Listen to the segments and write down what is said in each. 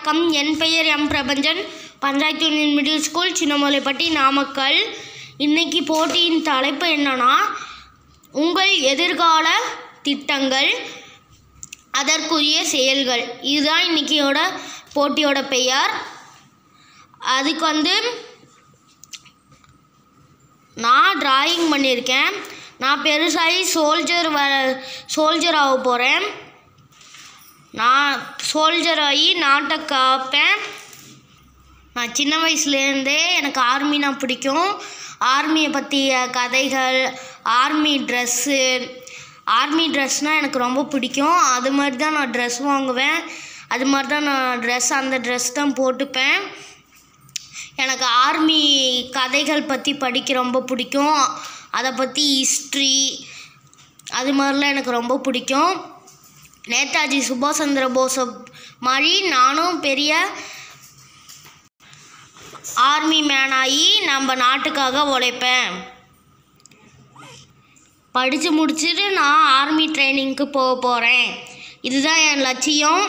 வணக்கம் என் பெயர் M Prabhanjan panchayat union middle school Chinnamalaipatti Namakkal இன்னைக்கு போட்டியின் தலைப்பு என்னன்னா உங்கள் எதிர்கால திட்டங்கள் அதற்குரிய செயல்கள் இதுதான் இன்னைக்கியோட போட்டியோட பெயர் அதுக்கு வந்து நான் டிராயிங் பண்ணியிருக்கேன் நான் பெருசாகி சோல்ஜர் வ சோல்ஜர் ஆக போகிறேன் நான் சோல்ஜர் ஆகி நாட்டை காப்பேன் நான் சின்ன வயசுலேருந்தே எனக்கு ஆர்மினா பிடிக்கும் ஆர்மியை பற்றிய கதைகள் ஆர்மி ட்ரெஸ்ஸு ஆர்மி ட்ரெஸ்னால் எனக்கு ரொம்ப பிடிக்கும் அது மாதிரி தான் நான் ட்ரெஸ் வாங்குவேன் அது மாதிரி தான் நான் ட்ரெஸ் அந்த ட்ரெஸ் தான் போட்டுப்பேன் எனக்கு ஆர்மி கதைகள் பற்றி படிக்க ரொம்ப பிடிக்கும் அதை பற்றி ஹிஸ்ட்ரி அது மாதிரிலாம் எனக்கு ரொம்ப பிடிக்கும் நேதாஜி சுபாஷ் சந்திர போஸை மாதிரி நானும் பெரிய ஆர்மி மேன் ஆகி நம்ம நாட்டுக்காக உழைப்பேன் படித்து முடிச்சுட்டு நான் ஆர்மி ட்ரைனிங்க்கு போக போகிறேன் இதுதான் என் லட்சியம்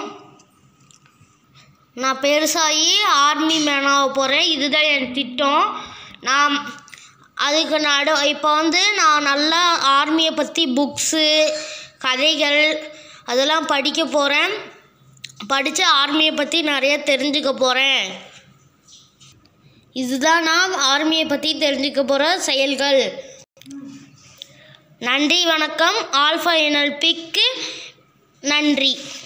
நான் பெருசாகி ஆர்மி மேனாக போகிறேன் இதுதான் என் திட்டம் நான் அதுக்கு நடு இப்போ வந்து நான் நல்லா ஆர்மியை பற்றி புக்ஸு கதைகள் அதெல்லாம் படிக்க போகிறேன் படித்து ஆர்மியை பற்றி நிறைய தெரிஞ்சுக்க போகிறேன் இதுதான் நான் ஆர்மியை பற்றி தெரிஞ்சுக்க போகிற செயல்கள் நன்றி வணக்கம் ஆல்ஃபா என்எல்பிக்கு நன்றி